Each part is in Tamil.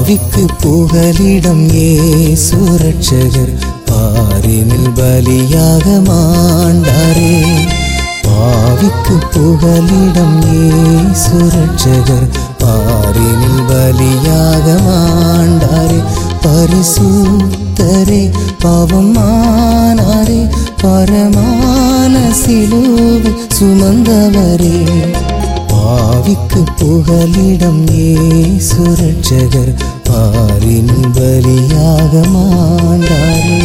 பாவிக்கு புகலிடம் ஏசு ரட்சகர் பாரினில் பலியாக மாண்டாரே பாவிக்கு புகலிடம் ஏசு ரட்சகர் பாரினில் பலியாக மாண்டாரே பரிசுத்தரே பாவமானாரே பரமான சிலுவை சுமந்தவரே பாவிக்கு புகலிடம் ஏசு ரட்சகர் பாரின் பலியாக மாண்டாரே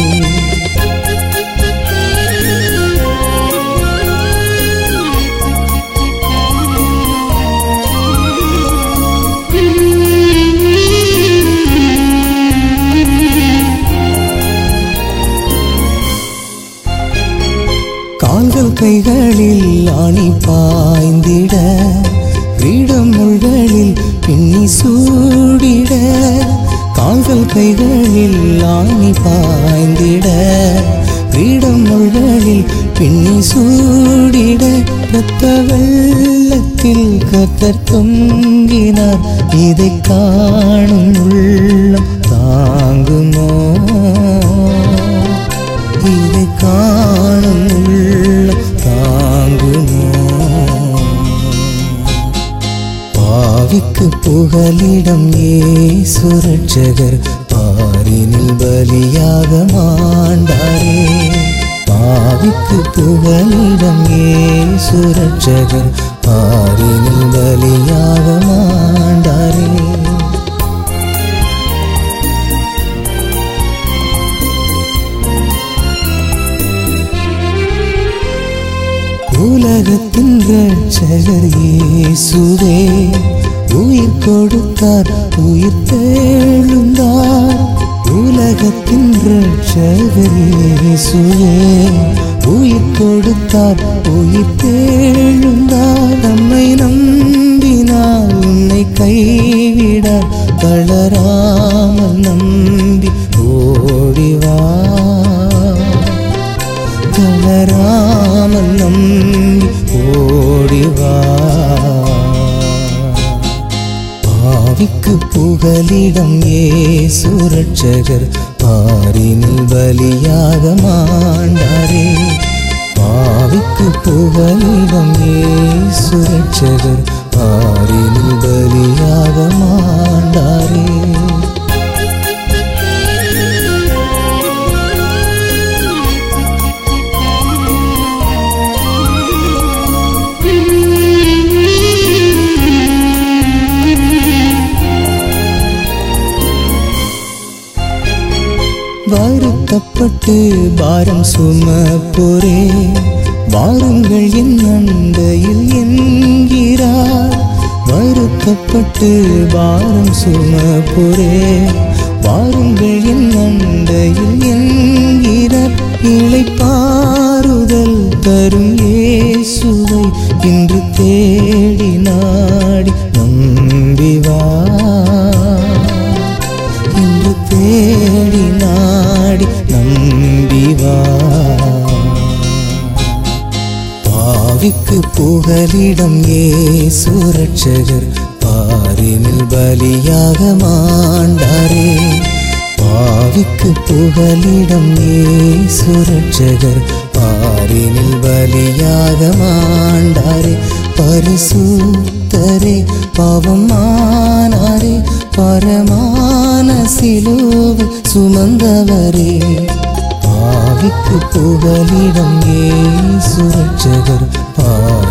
கால்கள் கைகளில் ஆணி பாய்ந்திட கிரீடம் முள்களில் பின்னி சூடிட கால்கள் கைகளில் ஆணி பாய்ந்திட கிரீடம் முள்களில் பின்னி சூடிட ரத்த வெள்ளத்தில் கத்தர் தொங்கினார் இதை காணும் உள்ளம் தாங்குமோ இதை காணும் உள்ளம் தாங்குமோ பாவிக்கு புகலிடம் ஏசு ரட்சகர் பாரினில் பலியாக மாண்டாரே பாவிக்கு புகலிடம் ஏசு ரட்சகர் பாரினில் பலியாக மாண்டாரே உலகத்தின் ரட்சகர் இயேசுவே உயிர் கொடுத்தார் உயிர் தெழுந்தார் உலகத்தின் ரட்சகர் இயேசுவே உயிர் கொடுத்தார் உயிர் தெழுந்தார் நம்மை நம்பினால் உன்னை கைவிடார் தளராமல் நம்பி ஓடிவா தளராமல் நம்பி ஓடிவா பாவிக்கு புகலிடம் ஏசு ரட்சகர் பாரினில் பலியாக மாண்டாரே பாவிக்கு புகலிடம் ஏசு ரட்சகர் பாரினில் பலியாக மாண்டாரே வருத்தப்பட்டு பாரம் சுமப்போரே வாருங்கள் என் அண்டையில் என்கிறார் வருத்தப்பட்டு பாரம் சுமப்போரே வாருங்கள் என் அண்டையில் என்கிறார் இளைப்பாறுதல் தரும் இயேசுவை இன்று தேடி நாடி நம்பி வா இன்று தேடி நாடி நம்பி வா பாவிக்கு புகலிடம் ஏசு ரட்சகர் பாரினில் பலியாக மாண்டாரே பாவிக்கு புகலிடம் ஏசு ரட்சகர் பாரினில் பலியாக மாண்டாரே பரிசுத்தரே பாவமானாரே பரமான சிலுவை சுமந்தவரே பாவிக்கு புகலிடம் ஏசு ரட்சகர் பாரி